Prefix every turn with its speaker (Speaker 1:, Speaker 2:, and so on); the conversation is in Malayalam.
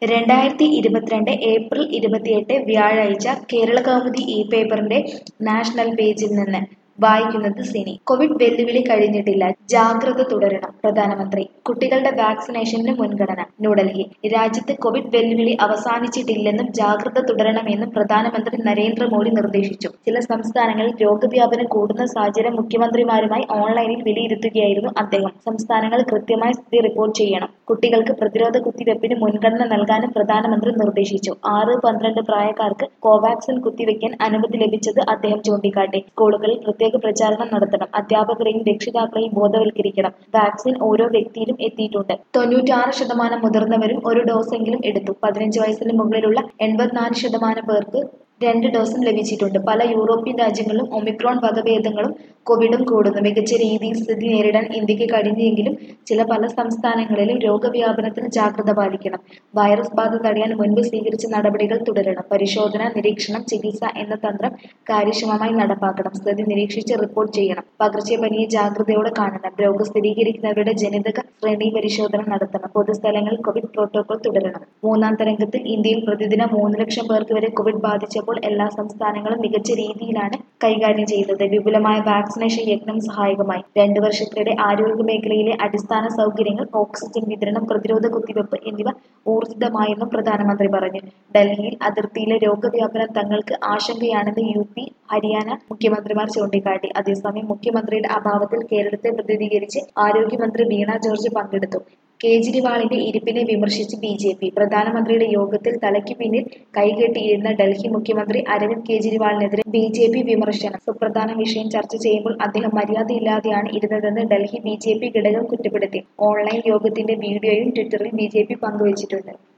Speaker 1: രണ്ടായിരത്തി ഇരുപത്തിരണ്ട് ഏപ്രിൽ ഇരുപത്തിയെട്ട് വ്യാഴാഴ്ച കേരളകൗമുദി ഈ പേപ്പറിന്റെ നാഷണൽ പേജിൽ നിന്ന് വായിക്കുന്നത് സിനി കോവിഡ് വെല്ലുവിളി കഴിഞ്ഞിട്ടില്ല ജാഗ്രത തുടരണം പ്രധാനമന്ത്രി കുട്ടികളുടെ വാക്സിനേഷന് മുൻഗണന ന്യൂഡൽഹി രാജ്യത്ത് കോവിഡ് വെല്ലുവിളി അവസാനിച്ചിട്ടില്ലെന്നും ജാഗ്രത തുടരണമെന്നും പ്രധാനമന്ത്രി നരേന്ദ്രമോദി നിർദ്ദേശിച്ചു ചില സംസ്ഥാനങ്ങളിൽ രോഗവ്യാപനം കൂടുന്ന സാഹചര്യം മുഖ്യമന്ത്രിമാരുമായി ഓൺലൈനിൽ വിലയിരുത്തുകയായിരുന്നു അദ്ദേഹം സംസ്ഥാനങ്ങൾ കൃത്യമായ സ്ഥിതി റിപ്പോർട്ട് ചെയ്യണം കുട്ടികൾക്ക് പ്രതിരോധ കുത്തിവെപ്പിന് മുൻഗണന നൽകാനും പ്രധാനമന്ത്രി നിർദ്ദേശിച്ചു ആറ് പന്ത്രണ്ട് പ്രായക്കാർക്ക് കോവാക്സിൻ കുത്തിവെക്കാൻ അനുമതി ലഭിച്ചത് അദ്ദേഹം ചൂണ്ടിക്കാട്ടി സ്കൂളുകളിൽ പ്രത്യേക പ്രചാരണം നടത്തണം അധ്യാപകരെയും രക്ഷിതാക്കളെയും ബോധവൽക്കരിക്കണം വാക്സിൻ ഓരോ വ്യക്തിയിലും എത്തിയിട്ടുണ്ട് തൊണ്ണൂറ്റാറ് ശതമാനം മുതിർന്നവരും ഒരു ഡോസെങ്കിലും എടുത്തു പതിനഞ്ച് വയസ്സിന് മുകളിലുള്ള എൺപത്തിനാല് ശതമാനം പേർക്ക് രണ്ട് ഡോസും ലഭിച്ചിട്ടുണ്ട് പല യൂറോപ്യൻ രാജ്യങ്ങളിലും ഒമിക്രോൺ വകഭേദങ്ങളും കോവിഡും കൂടുന്നു മികച്ച രീതിയിൽ സ്ഥിതി നേരിടാൻ ഇന്ത്യക്ക് കഴിഞ്ഞെങ്കിലും ചില പല സംസ്ഥാനങ്ങളിലും രോഗവ്യാപനത്തിന് ജാഗ്രത പാലിക്കണം വൈറസ് ബാധ തടയാൻ മുൻപ് സ്വീകരിച്ച നടപടികൾ തുടരണം പരിശോധന നിരീക്ഷണം ചികിത്സ എന്ന തന്ത്രം കാര്യക്ഷമമായി നടപ്പാക്കണം സ്ഥിതി നിരീക്ഷിച്ച് റിപ്പോർട്ട് ചെയ്യണം പകർച്ചപ്പനിയെ ജാഗ്രതയോടെ കാണണം രോഗം സ്ഥിരീകരിക്കുന്നവരുടെ ജനിതക ശ്രേണി പരിശോധന നടത്തണം പൊതുസ്ഥലങ്ങളിൽ കോവിഡ് പ്രോട്ടോകോൾ തുടരണം മൂന്നാം തരംഗത്തിൽ ഇന്ത്യയിൽ പ്രതിദിനം മൂന്ന് ലക്ഷം പേർക്ക് വരെ കോവിഡ് ബാധിച്ചപ്പോൾ എല്ലാ സംസ്ഥാനങ്ങളും മികച്ച രീതിയിലാണ് കൈകാര്യം ചെയ്തത് വിപുലമായ വാക്സിനേഷൻ യജ്ഞം സഹായകമായി രണ്ടു വർഷത്തിനിടെ ആരോഗ്യ മേഖലയിലെ അടിസ്ഥാന സൗകര്യങ്ങൾ ഓക്സിജൻ വിതരണം പ്രതിരോധ കുത്തിവെപ്പ് എന്നിവ ഊർജിതമായെന്നും പ്രധാനമന്ത്രി പറഞ്ഞു ഡൽഹിയിൽ അതിർത്തിയിലെ രോഗവ്യാപനം തങ്ങൾക്ക് ആശങ്കയാണെന്ന് യു പി ഹരിയാന മുഖ്യമന്ത്രിമാർ ചൂണ്ടിക്കാട്ടി അതേസമയം മുഖ്യമന്ത്രിയുടെ അഭാവത്തിൽ കേരളത്തെ പ്രതിനിധീകരിച്ച് ആരോഗ്യമന്ത്രി വീണ ജോർജ് പങ്കെടുത്തു കേജ്രിവാളിന്റെ ഇരിപ്പിനെ വിമർശിച്ച് ബി ജെ പി പ്രധാനമന്ത്രിയുടെ യോഗത്തിൽ തലയ്ക്ക് പിന്നിൽ കൈകെട്ടിയിരുന്ന ഡൽഹി മുഖ്യമന്ത്രി അരവിന്ദ് കെജ്രിവാളിനെതിരെ ബി ജെ പി വിമർശനം സുപ്രധാന വിഷയം ചർച്ച ചെയ്യുമ്പോൾ അദ്ദേഹം മര്യാദയില്ലാതെയാണ് ഇരുന്നതെന്ന് ഡൽഹി ബി ജെ പി ഘടകം കുറ്റപ്പെടുത്തി ഓൺലൈൻ യോഗത്തിന്റെ വീഡിയോയും ട്വിറ്ററിൽ ബി ജെ പി പങ്കുവച്ചിട്ടുണ്ട്